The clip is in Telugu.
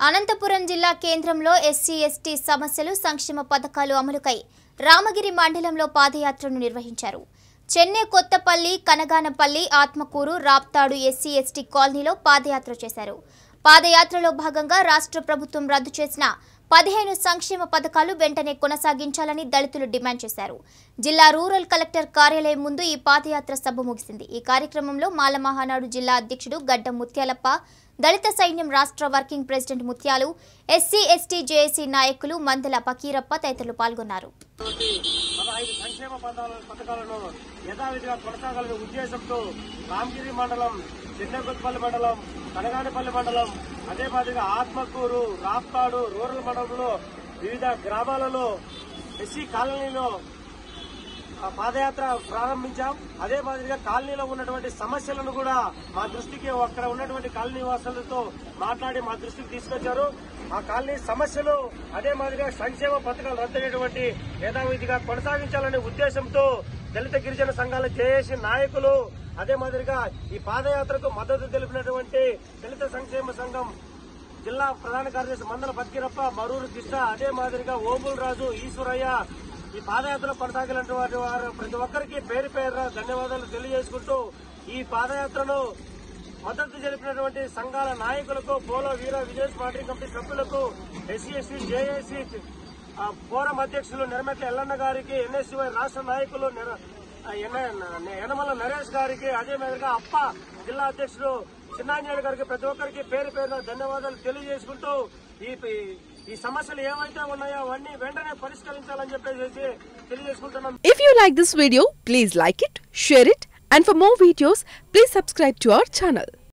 అనంతపురం జిల్లా కేంద్రంలో ఎస్సీ ఎస్టీ సమస్యలు సంక్షేమ పథకాలు అమలుకై రామగిరి మండలంలో పాదయాత్రను నిర్వహించారు చెన్నై కొత్తపల్లి కనగానపల్లి ఆత్మకూరు రాప్తాడు ఎస్సీ ఎస్టీ కాలనీలో పాదయాత్ర చేశారు పాదయాత్రలో భాగంగా రాష్ట్ర ప్రభుత్వం రద్దు చేసిన పదిహేను సంక్షేమ పథకాలు వెంటనే కొనసాగించాలని దళితులు డిమాండ్ చేశారు జిల్లా రూరల్ కలెక్టర్ కార్యాలయం ముందు ఈ పాదయాత్ర సభ ముగిసింది ఈ కార్యక్రమంలో మాల మహానాడు జిల్లా అధ్యక్షుడు గడ్డం ముత్యాలప్ప దళిత సైన్యం రాష్ట్ర working president Mutyalu SC ST JAC నాయకులు మందల పకీరప్ప తదితరులు పాల్గొన్నారు పదహైదు సంక్షేమ పథకాల పథకాలను యథావిధిగా కొనసాగాలనే ఉద్దేశంతో రామగిరి మండలం చిన్నకొత్తపల్లి మండలం కనగానిపల్లి మండలం అదే మాదిరిగా ఆత్మకూరు రాప్తాడు రూరల్ మండలంలో వివిధ గ్రామాలలో ఎస్సీ కాలనీలో ఆ పాదయాత్ర ప్రారంభించాం అదే మాదిరిగా కాలనీలో ఉన్నటువంటి సమస్యలను కూడా మా దృష్టికి అక్కడ ఉన్నటువంటి కాలనీ వాసులతో మాట్లాడి మా దృష్టికి తీసుకొచ్చారు ఆ కాలనీ సమస్యలు అదే మాదిరిగా సంక్షేమ పథకాలు రద్దయినటువంటి యథావిధిగా కొనసాగించాలనే ఉద్దేశంతో దళిత గిరిజన సంఘాల జేఏసీ నాయకులు అదే మాదిరిగా ఈ పాదయాత్రకు మద్దతు తెలిపినటువంటి దళిత సంక్షేమ సంఘం జిల్లా ప్రధాన కార్యదర్శి మందల బతికిరప్ప మరూరు కృష్ణ అదే మాదిరిగా ఓబుల్ రాజు ఈశ్వరయ్య ఈ పాదయాత్ర కొనసాగినటువంటి వారు ప్రతి ఒక్కరికి పేరు పేరు ధన్యవాదాలు తెలియజేసుకుంటూ ఈ పాదయాత్రను మద్దతు తెలిపినటువంటి సంఘాల నాయకులకు పోలో వీర విదేశ్ పార్టీ కమిటీ సభ్యులకు ఎస్సీ ఎస్సీ జేఏసీ ఫోరం అధ్యక్షులు నిర్మెట్ల ఎల్లన్న గారికి ఎన్ఎస్సీవై రాష్ట్ర నాయకులు నిర- ఆ, ఎన- యనమల నరేష్ గారికి అదే మాదిరిగా అప్ప జిల్లా అధ్యక్షుడు చిన్నాంజనేయుడు గారికి ప్రతి ఒక్కరికి పేరు పేరున ధన్యవాదాలు తెలియజేసుకుంటూ ఈ ఈ సమస్యలు ఏవైతే ఉన్నాయో అవన్నీ వెంటనే పరిష్కరించాలని చెప్పేసి తెలియజేసుకుంటున్నాం If you like this video, please like it, share it, and for more videos, please subscribe to our channel.